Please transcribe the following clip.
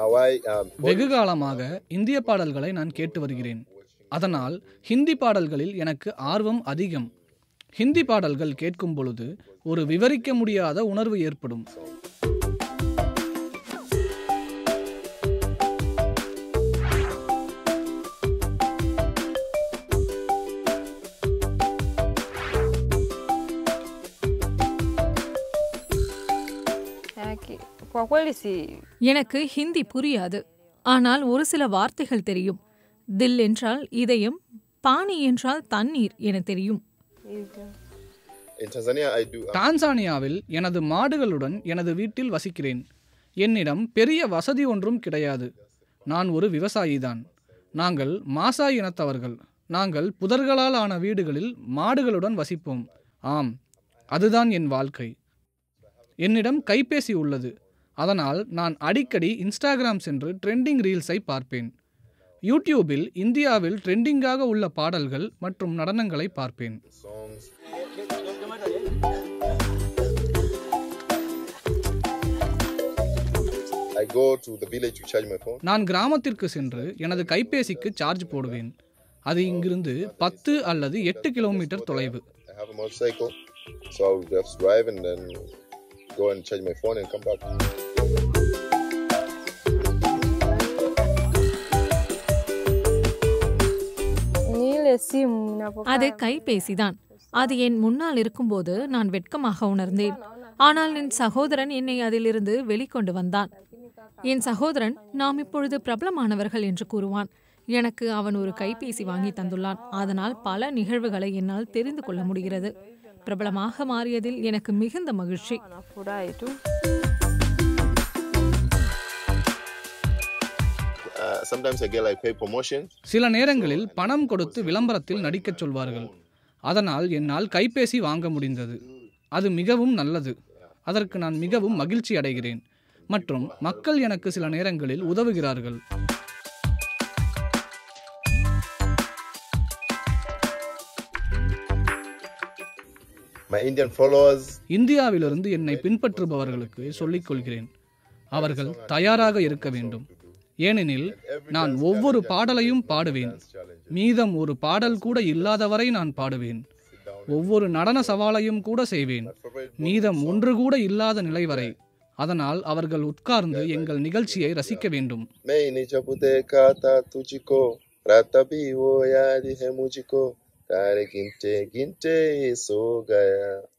Hawaii. Um, வெகு காலமாக இந்திய பாடல்களை நான் கேட்டு வருகிறேன் அதனால் ஹிந்தி பாடல்களில் எனக்கு ஆர்வம் அதிகம் ஹிந்தி பாடல்கள் கேட்கும் பொழுது ஒரு விவரிக்க முடியாத உணர்வு ஏற்படும் Yaki- Kwa kweli si எனக்கு ஹிந்தி புரியாது ஆனால் ஒரு சில வார்த்தைகள் தெரியும் தில் என்றால் இதயம் பானி என்றால் தண்ணீர் என தெரியும் hivyo. in Tanzania, I do. Um, டான்சானியாவில் எனது மாடுகளுடன் எனது வீட்டில் வசிக்கிறேன் என்னிடம் பெரிய வசதி ஒன்றும் கிடையாது நான் ஒரு விவசாயிதான் நாங்கள் மாசாய் இனத்தவர்கள் நாங்கள் புதர்களால் ஆன வீடுகளில் மாடுகளுடன் வசிப்போம் ஆம் அதுதான் என் வாழ்க்கை என்னிடம் கைபேசி உள்ளது அதனால் நான் அடிக்கடி இன்ஸ்டாகிராம் சென்று ட்ரெண்டிங் ரீல்ஸை பார்ப்பேன் யூடியூபில் இந்தியாவில் ட்ரெண்டிங்காக உள்ள பாடல்கள் மற்றும் நடனங்களை பார்ப்பேன் songs. I go to the village to charge my phone. நான் கிராமத்திற்கு சென்று எனது கைபேசிக்கு சார்ஜ் போடுவேன் அது இங்கிருந்து பத்து அல்லது எட்டு கிலோமீட்டர் தொலைவு I have a motorcycle, so I will just drive and then go and charge my phone and come back. Ni ile simu ninapokaa அது கைபேசிதான் அது என் முன்னால் இருக்கும்போது நான் வெட்கமாக உணர்ந்தேன் ஆனால் என் சகோதரன் என்னை அதிலிருந்து வெளிக்கொண்டு வந்தான் என் சகோதரன் நாம் இப்பொழுது பிரபலமானவர்கள் என்று கூறுவான் எனக்கு அவன் ஒரு கைபேசி வாங்கி தந்துள்ளான் அதனால் பல நிகழ்வுகளை என்னால் தெரிந்து கொள்ள முடிகிறது பிரபலமாக மாறியதில் எனக்கு மிகுந்த மகிழ்ச்சி anafurahi tu. Uh, sometimes I get like paid promotions. சில நேரங்களில் பணம் கொடுத்து விளம்பரத்தில் நடிக்கச் சொல்வார்கள் அதனால் என்னால் கைபேசி வாங்க முடிந்தது அது மிகவும் நல்லது அதற்கு நான் மிகவும் மகிழ்ச்சி அடைகிறேன் மற்றும் மக்கள் எனக்கு சில நேரங்களில் உதவுகிறார்கள் My Indian followers, இந்தியாவிலிருந்து என்னை பின்பற்றுபவர்களுக்கு சொல்லிக் கொள்கிறேன் அவர்கள் தயாராக இருக்க வேண்டும் ஏனெனில் நான் ஒவ்வொரு பாடலையும் பாடுவேன் மீதம் ஒரு பாடல் கூட இல்லாதவரை நான் பாடுவேன் ஒவ்வொரு நடன சவாலையும் கூட செய்வேன் மீதம் ஒன்று கூட இல்லாத நிலை வரை அதனால் அவர்கள் உட்கார்ந்து எங்கள் நிகழ்ச்சியை ரசிக்க வேண்டும் मैं नीचे पुते खाता तुझको रतबी वो याद है मुझको तारे गिनते गिनते सो गया